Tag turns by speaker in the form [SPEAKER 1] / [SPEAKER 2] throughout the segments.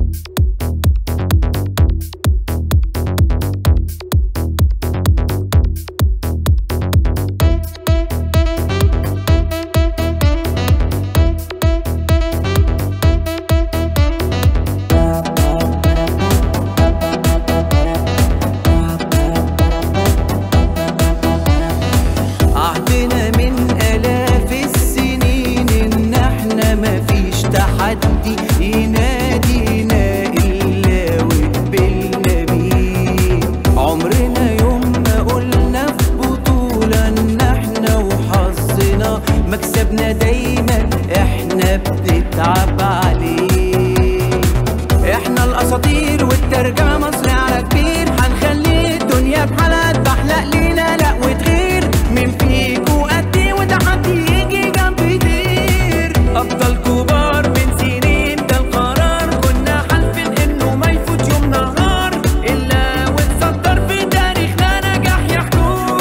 [SPEAKER 1] عهدنا من آلاف السنين إن إحنا مفيش تحدي ينادينا إلا وقبلنا بيه عمرنا يوم ما قلنا في بطولة إن إحنا وحظنا مكسبنا دايما إحنا بنتعب عليه إحنا الأساطير والترجمة مصري على كبير هنخلي الدنيا بحالها تحلق لينا لا وتغير مين فيكو قدي وتحدي يجي جنب يطير أبطال كبار من سنين ده القرار كنا حالفين إنه ما يفوت يوم نهار إلا وتصدر في تاريخنا نجاح يحكوه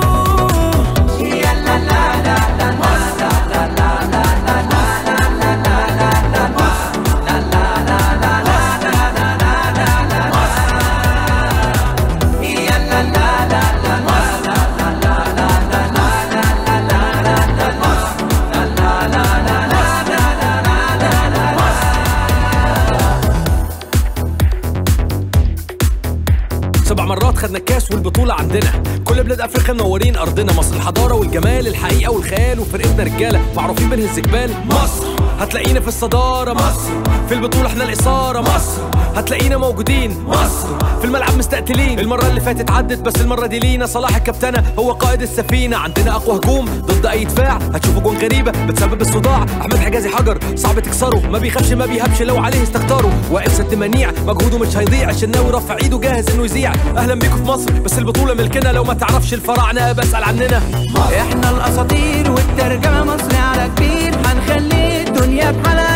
[SPEAKER 1] يلا لا لا لا
[SPEAKER 2] سبع مرات خدنا الكاس والبطولة عندنا كل بلاد افريقيا منورين ارضنا مصر الحضارة والجمال الحقيقة والخيال وفرقتنا رجالة معروفين بنهز جبال مصر هتلاقينا في الصدارة مصر في البطولة احنا الإثارة مصر هتلاقينا موجودين مصر في الملعب مستقتلين المرة اللي فاتت عدت بس المرة دي لينا صلاح الكابتنة هو قائد السفينة عندنا أقوى هجوم ضد أي دفاع هتشوفوا جوان غريبة بتسبب الصداع أحمد حجازي حجر صعب تكسره ما بيخافش ما بيهبش لو عليه استكتره وائل ست منيع مجهوده مش هيضيع الشناوي رفع ايده جاهز انه يذيع اهلا بيكم في مصر بس البطولة ملكنا لو ما تعرفش الفراعنة بسأل عننا
[SPEAKER 1] احنا الاساطير والترجمه مصري على كبير هنخلي الدنيا بحالها